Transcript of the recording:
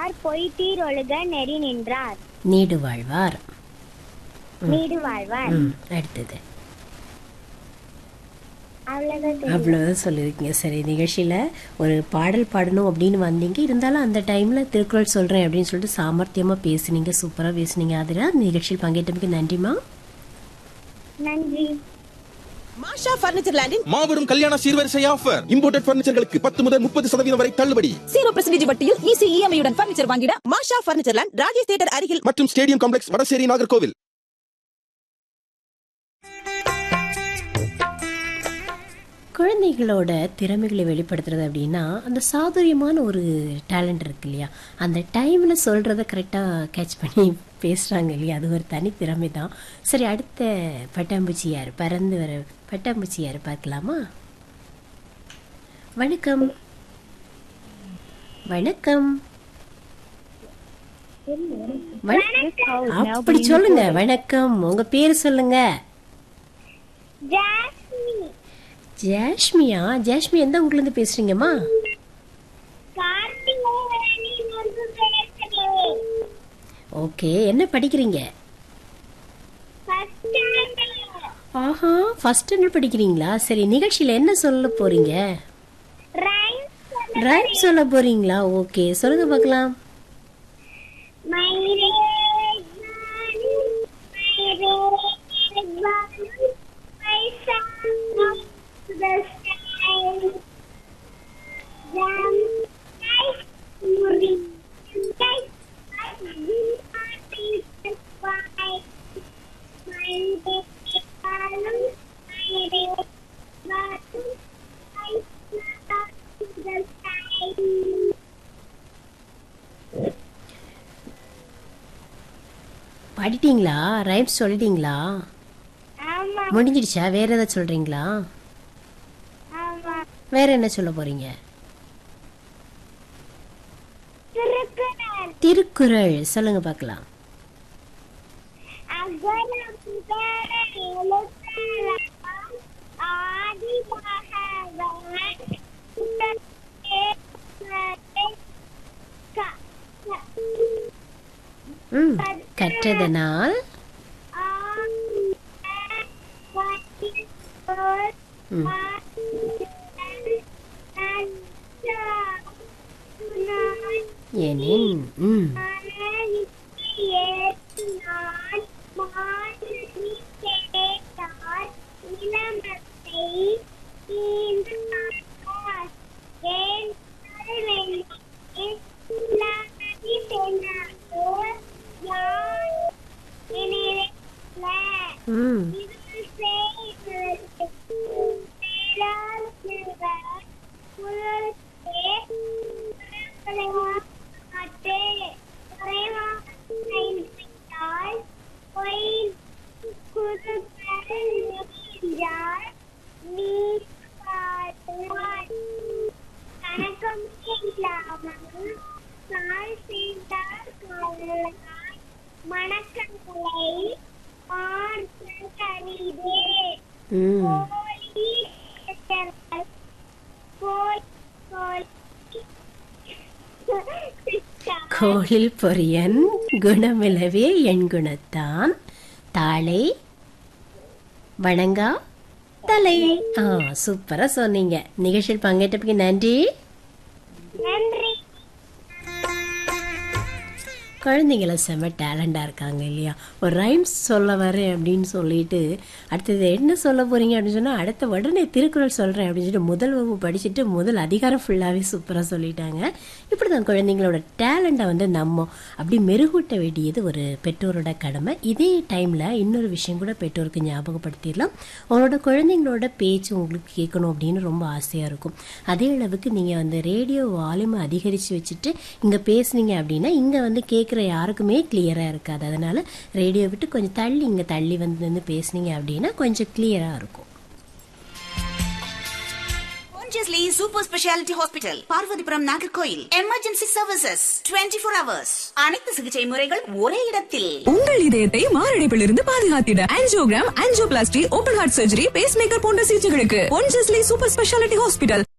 வாழ்வார் பொய்தீர் ஒழுக நெறி நின்றார் நீடு வாழ்வார் நீடு வாழ்வார் ம் அடுத்தது அவ்வளவுதான் தெரியும். அவ்வளோதான் சொல்லியிருக்கீங்க சரி நிகழ்ச்சியில் ஒரு பாடல் பாடணும் அப்படின்னு வந்தீங்க இருந்தாலும் அந்த டைமில் திருக்குறள் சொல்கிறேன் அப்படின்னு சொல்லிட்டு சாமர்த்தியமாக பேசுனீங்க சூப்பராக பேசுனீங்க அதில் நிகழ்ச்சியில் பங்கேற்றதுக்கு நன்றிம்மா நன்றி மாஷா பர்னிச்சர் லேண்டின் மாபெரும் கல்யாண சீர்வரிசை ஆஃபர் இம்போர்ட்டட் பர்னிச்சர்களுக்கு பத்து முதல் முப்பது சதவீதம் வரை தள்ளுபடி ஜீரோ பர்சன்டேஜ் வட்டியில் ஈஸி இஎம்ஐயுடன் பர்னிச்சர் வாங்கிட Masha furniture land Rajesh theatre அருகில் மற்றும் ஸ்டேடியம் காம்ப்ளெக்ஸ் வடசேரி நாகர்கோவில் குழந்தைகளோட திறமைகளை வெளிப்படுத்துறது அப்படின்னா அந்த சாதுரியமான ஒரு டேலண்ட் இருக்கு இல்லையா அந்த டைமில் சொல்கிறத கரெக்டாக கேட்ச் பண்ணி பேசுகிறாங்க இல்லையா அது ஒரு தனி திறமை தான் சரி அடுத்த பட்டாம்பூச்சி யார் பறந்து வர பட்டாம்பூச்சி யார் பார்க்கலாமா வணக்கம் வணக்கம் வண- அப்படி சொல்லுங்க வணக்கம் உங்க பேர் சொல்லுங்க ஜாஸ்மி ஜாஷ்மியா ஜாஷ்மி எந்த ஊர்ல இருந்து பேசுறீங்கம்மா கார்த்திகேயனி முருகு பேசுகிறேன் ஓகே என்ன படிக்கிறீங்க ஃபர்ஸ்ட் ஸ்டாண்டர்ட் ஆஹா ஃபர்ஸ்ட் ஸ்டாண்டர்ட் படிக்கிறீங்களா சரி நிகழ்ச்சியில என்ன சொல்ல போறீங்க ரைம் ரைம் சொல்ல போறீங்களா ஓகே சொல்லுங்க பார்க்கலாம் My red bunny, my red bunny, my son of the sky. Jam, nice, muri, nice, why. My red bunny, my red bunny, my son of the sky. படிட்டீங்களா ரைம்ஸ் சொல்லிட்டீங்களா ஆமா முடிஞ்சிடுச்சா வேற ஏதாவது சொல்றீங்களா ஆமா வேற என்ன சொல்ல போறீங்க திருக்குறள் திருக்குறள் சொல்லுங்க பார்க்கலாம் அகரம் புகர எழுத்தெல்லாம் ஆதி பகவன் முதற்றே க- க- ம் கற்றதனால் ஆங்கில வட்டிப்போர் ம். ஆங்கில நன்றாய் துணை எனின் ம் மனதிற்கு ஏற்றினான் மாநிலி கேட்டார் இளமத்தை ஈந்தார். ஏன் வெள்ளி இளமதி சென்றாரோ யான் எனிலே ம் இது செய்ததற்கு மேலால் சிறுவர் புலர்த்தே மாட்டே குறைவாக செய்தால் பொய் குறுக்கள் நெகிழ்ந்தால் நீ காட்டுவாய் கணக்கம் இல்லாமல் கால் செய்தால் காலாய் மணக்கங்களை பார்த்து கணிதே ம் கோழி எத்தனால் கோழி கோழி கோளில் பொரியன் குணமிலவே என் குணத்தான் தாளை வணங்கா தலை ஆ சூப்பரா சொன்னீங்க நிகழ்ச்சியில் பங்கேற்றதுக்கு நன்றி நன்றி குழந்தைங்கள செம்ம டேலண்டாக இருக்காங்க இல்லையா ஒரு ரைம்ஸ் சொல்ல வரேன் அப்படின்னு சொல்லிட்டு அடுத்தது என்ன சொல்ல போறீங்க அப்படின்னு சொன்னால் அடுத்த உடனே திருக்குறள் சொல்கிறேன் அப்படின்னு சொல்லிட்டு முதல் வகுப்பு படிச்சுட்டு முதல் அதிகாரம் ஃபுல்லாகவே சூப்பராக சொல்லிட்டாங்க இப்படி தான் குழந்தைங்களோட டேலண்ட்டை வந்து நம்ம அப்படி மெருகூட்ட வேண்டியது ஒரு பெற்றோரோட கடமை இதே டைமில் இன்னொரு விஷயம் கூட பெற்றோருக்கு ஞாபகப்படுத்திடலாம் உங்களோட குழந்தைங்களோட பேச்சு உங்களுக்கு கேட்கணும் அப்படின்னு ரொம்ப ஆசையாக இருக்கும் அதே அளவுக்கு நீங்கள் வந்து ரேடியோ வால்யூம் அதிகரித்து வச்சுட்டு இங்கே பேசுனீங்க அப்படின்னா இங்கே வந்து கேட்குற யாருக்குமே கிளியராக இருக்காது அதனால் ரேடியோ விட்டு கொஞ்சம் தள்ளி இங்கே தள்ளி வந்து நின்று பேசுனீங்க அப்படின்னா கொஞ்சம் கிளியராக இருக்கும் Consciously Super Speciality Hospital, Parvathipuram Nagercoil emergency services 24 four hours அனைத்து சிகிச்சை முறைகள் ஒரே இடத்தில் உங்கள் இதயத்தை மாரடைப்பிலிருந்து பாதுகாத்திட angiogram angioplasty open heart surgery pacemaker போன்ற சிகிச்சைகளுக்கு ஒன்ஜஸ்லி சூப்பர் ஸ்பெஷாலிட்டி ஹாஸ்பிட்டல்